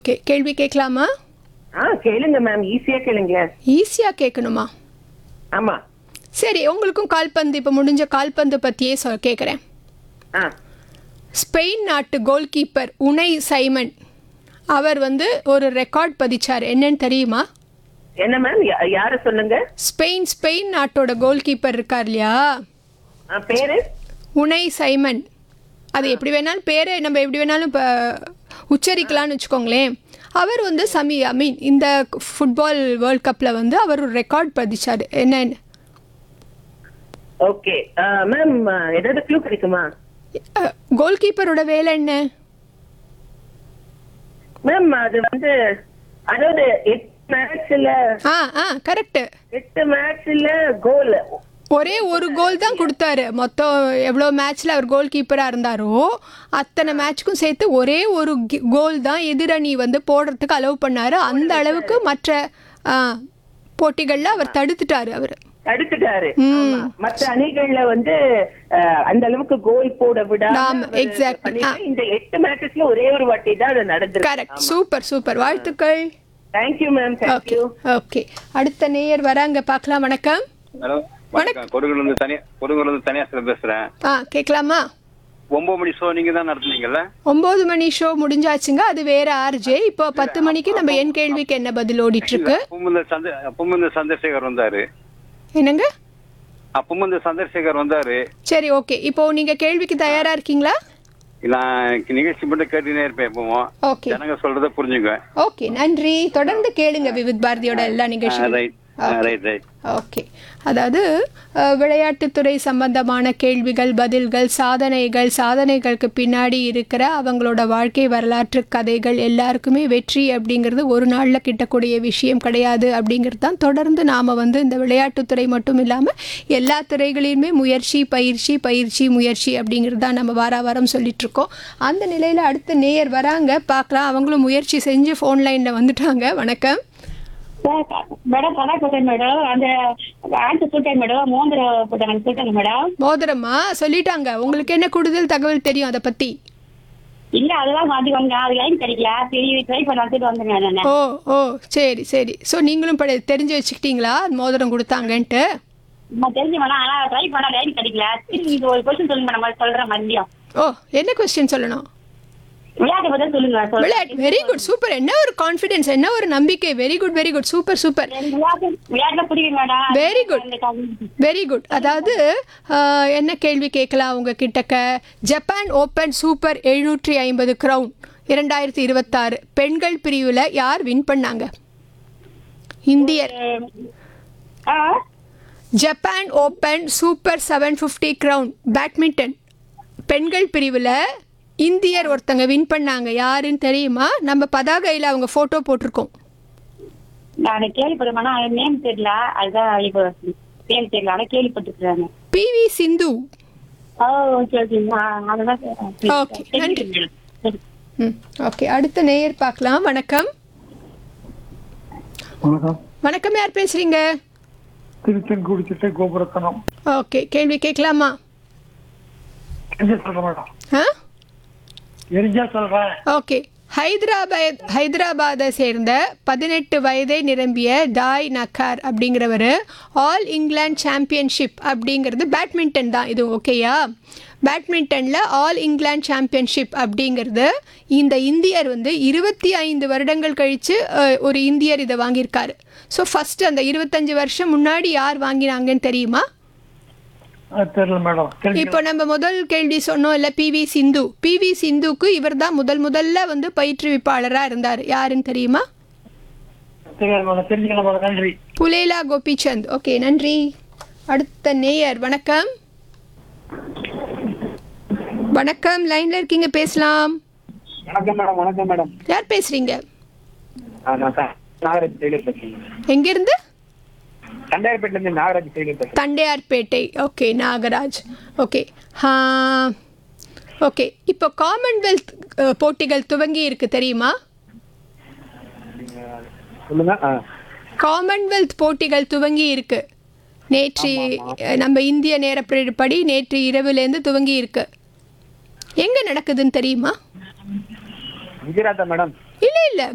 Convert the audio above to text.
Okay கேள்வி கேட்கலாமா ஆ கேளுங்க மேம் ஈஸியா கேளுங்க ஈஸியாக கேட்கணுமா ஆமா சரி உங்களுக்கும் கால்பந்து இப்போ முடிஞ்ச கால்பந்து பற்றியே சொ கேட்குறேன் ஆ ஸ்பெயின் நாட்டு கோல் கீப்பர் உனை சைமன் அவர் வந்து ஒரு ரெக்கார்ட் பதிச்சார் என்னன்னு தெரியுமா என்ன மேம் யார சொல்லுங்க ஸ்பெயின் ஸ்பெயின் நாட்டோட கோல் கீப்பர் இருக்கார் இல்லையா ஆ, பேரு உனை சைமன் அது எப்படி வேணாலும் பேரை நம்ம எப்படி வேணாலும் இப்போ உச்சரிக்கலாம்னு வச்சுக்கோங்களேன் அவர் வந்து சமி ஐ மீன் இந்த ஃபுட்பால் வேர்ல்ட் கப்பில் வந்து அவர் ஒரு ரெக்கார்ட் பதிச்சார் என்னன்னு ஓகே மேம் ஏதாவது க்ளூ கிடைக்குமா கோல் கீப்பரோட வேலை என்ன மேம் அது வந்து அதாவது எட்டு மேட்ச்ல ஆ ஆ கரெக்டு எட்டு மேட்ச்ல கோல் ஒரே ஒரு கோல் தான் கொடுத்தாரு மொத்தம் எவ்வளோ மேட்ச்சில் அவர் கோல் கீப்பராக இருந்தாரோ அத்தனை மேட்ச்க்கும் சேர்த்து ஒரே ஒரு கோல் தான் எதிரணி வந்து போடுறதுக்கு அலோவ் பண்ணார் அந்த அளவுக்கு மற்ற ஆ, போட்டிகள்ல அவர் தடுத்துட்டாரு அவர் தடுத்துட்டாரு ஆமா. மத்த அணிகள்ல வந்து அஹ், அந்த அளவுக்கு கோல் போட விடாம ஆமா, அவரு exactly. பண்ணிட்டு, இந்த எட்டு மேட்சஸ்ல ஒரே ஒரு வாட்டி தான் அது நடந்திருக்கு கரெக்ட் சூப்பர் சூப்பர் வாழ்த்துக்கள் thank you ma'am okay thank you okay அடுத்த நேயர் வராங்க பார்க்கலாம் வணக்கம் ஹலோ வணக்கம் கொடுங்கூர்ல இருந்து தனியா கொடுங்கூர்ல இருந்து தனியாசில பேசுறேன் ஆ கேட்கலாமா ஒன்பது மணி ஷோ நீங்க தான் நடத்துனீங்கல்ல ஒம்பது மணி ஷோ முடிஞ்சாச்சுங்க அது வேற ஆர்ஜே இப்போ பத்து மணிக்கு நம்ம என் கேள்விக்கு என்ன பதில் ஓடிட்டு இருக்கு அப்பவும் இந்த சந்த அப்பவும் இந்த சந்திரசேகர் வந்தாரு என்னங்க அப்பவும் இந்த சந்திரசேகர் வந்தாரு சரி ஓகே இப்போ நீங்க கேள்விக்கு தயாரா இருக்கீங்களா நான் நிகழ்ச்சி மட்டும் கேட்டுனே இருப்பேன் எப்பவும் ஓகே ஜனங்க சொல்றத புரிஞ்சுக்குவேன் ஓகே நன்றி தொடர்ந்து கேளுங்க விவித் பாரதியோட எல்லா நிகழ்ச்சியும் ரைட் ரைட் ரைட் ஓகே அதாவது அஹ், விளையாட்டுத்துறை சம்பந்தமான கேள்விகள் பதில்கள் சாதனைகள் சாதனைகளுக்கு பின்னாடி இருக்கிற அவங்களோட வாழ்க்கை வரலாற்று கதைகள் எல்லாருக்குமே வெற்றி அப்படிங்கிறது ஒரு நாளில் கிட்டக்கூடிய விஷயம் கிடையாது அப்படிங்கிறது தான் தொடர்ந்து நாம் வந்து இந்த விளையாட்டுத்துறை மட்டும் இல்லாமல் எல்லா துறைகளிலுமே முயற்சி பயிற்சி பயிற்சி முயற்சி அப்படிங்கிறது தான் நம்ம வார வாரம் சொல்லிட்டு இருக்கோம் அந்த நிலையில் அடுத்த நேயர் வராங்க பார்க்கலாம் அவங்களும் முயற்சி செஞ்சு ஃபோன் லைனில் வந்துட்டாங்க வணக்கம் மேடம் கலா போட்டேன் மேடம் அந்த ஆன்சர் சொல்லிட்டேன் மேடம் மோந்திர போட்டாங்க சொல்லிட்டாங்க மேடம் மோதிரமா சொல்லிட்டாங்க உங்களுக்கு என்ன கூடுதல் தகவல் தெரியும் அதை பத்தி இல்ல அதெல்லாம் மாத்தி வந்தேன் அது லைன் கிடைக்கல சரி ட்ரை பண்ண வந்துட்டு வந்தேன் நான் ஓ ஓ சரி சரி ஸோ நீங்களும் படி தெரிஞ்சு வச்சுக்கிட்டீங்களா மோதிரம் கொடுத்தாங்கன்ட்டு நான் தெரிஞ்சு மேடம் ஆனா ட்ரை பண்ண லைன் கிடைக்கல திரும்பி இது ஒரு கொஸ்டின் சொல்லுங்க மேடம் சொல்றேன் மறுபடியும் ஓ என்ன கொஸ்டின் சொல்லணும் விளையாட்டு பத்தி சொல்லுங்க சொல்றேன். விளையாட்டு வெரி குட் சூப்பர் என்ன ஒரு கான்ஃபிடென்ஸ் என்ன ஒரு நம்பிக்கை very good very good super super எனக்கு விளையாட்டு விளையாட்டுல பிடிக்கும் madam Very good. Very good அதாவது ஆஹ், என்ன கேள்வி கேட்கலாம் உங்க கிட்டக்க ஜப்பான் ஓப்பன் சூப்பர் எழுநூற்றி ஐம்பது கிரவுன் இரண்டாயிரத்தி இருபத்தாறு பெண்கள் பிரிவில் யார் வின் பண்ணாங்க இந்தியர் ஆ Japan Open super seven fifty crown badminton பெண்கள் பிரிவில் இந்தியர் ஒருத்தங்க வின் பண்ணாங்க யாருன்னு தெரியுமா நம்ம பதாகையில் அவங்க ஃபோட்டோ போட்டிருக்கோம் நான் கேள்விப்பட்டேன் மேடம் நேம் தெரியல அதுதான் இப்போ நேம் தெரியல ஆனா கேள்விப்பட்டிருக்காங்க PV Sindhu oh okay okay அதுதான் Okay, நன்றி. ம் ஓகே அடுத்த நேயர் பார்க்கலாம் வணக்கம் வணக்கம் வணக்கம் யார் பேசுறீங்க திருச்செங்கோடு சிட்டை கோபுரத்தனம் ஓகே கேள்வி கேட்கலாமா தெரிஞ்ச சொல்றேன் மேடம் ஆ தெரிஞ்சா சொல்றேன் ஓகே ஹைதராபாத் ஹைதராபாத்தை சேர்ந்த பதினெட்டு வயதை நிரம்பிய டாய் நக்கார் அப்படிங்கிறவர் ஆல் இங்கிலாந்து சாம்பியன்ஷிப் அப்படிங்கிறது பேட்மிண்டன் தான் இது ஓகேயா பேட்மிண்டனில் ஆல் இங்கிலாந்து சாம்பியன்ஷிப் அப்படிங்கிறது இந்த இந்தியர் வந்து இருபத்தி ஐந்து வருடங்கள் கழித்து ஒரு இந்தியர் இதை வாங்கியிருக்காரு ஸோ ஃபஸ்ட்டு அந்த இருபத்தஞ்சு வருஷம் முன்னாடி யார் வாங்கினாங்கன்னு தெரியுமா அது தெரியல மேடம் தெரிஞ்சு இப்போ நம்ம முதல் கேள்வி சொன்னோம் இல்லை பிவி சிந்து பிவி சிந்துக்கு இவர் தான் முதல் முதல்ல வந்து பயிற்றுவிப்பாளராக இருந்தார் யாருன்னு தெரியுமா தெரியாது மேடம் தெரிஞ்சுக்கலாம் மேடம் நன்றி புலேலா கோபிச்சந்த் ஓகே நன்றி அடுத்த நேயர் வணக்கம் வணக்கம் லைன்ல இருக்கீங்க பேசலாம் வணக்கம் மேடம் வணக்கம் மேடம் யார் பேசுறீங்க நான் ச- நாகராஜ் டெய்லர் பேசுறேன் எங்கிருந்து தண்டையார்பேட்டில இருந்து நாகராஜ் டெய்லர் பேசுறேன் Tondiarpet okay Nagaraj okay okay இப்போ காமன்வெல்த் அஹ், போட்டிகள் துவங்கி இருக்கு தெரியுமா சொல்லுங்க ஆ. காமன்வெல்த் போட்டிகள் துவங்கி இருக்கு நேற்று அஹ், நம்ம இந்திய நேரப்படி நேற்று இரவுலேருந்து துவங்கி இருக்கு எங்க நடக்குதுன்னு தெரியுமா குஜராத்தா மேடம் இல்ல இல்ல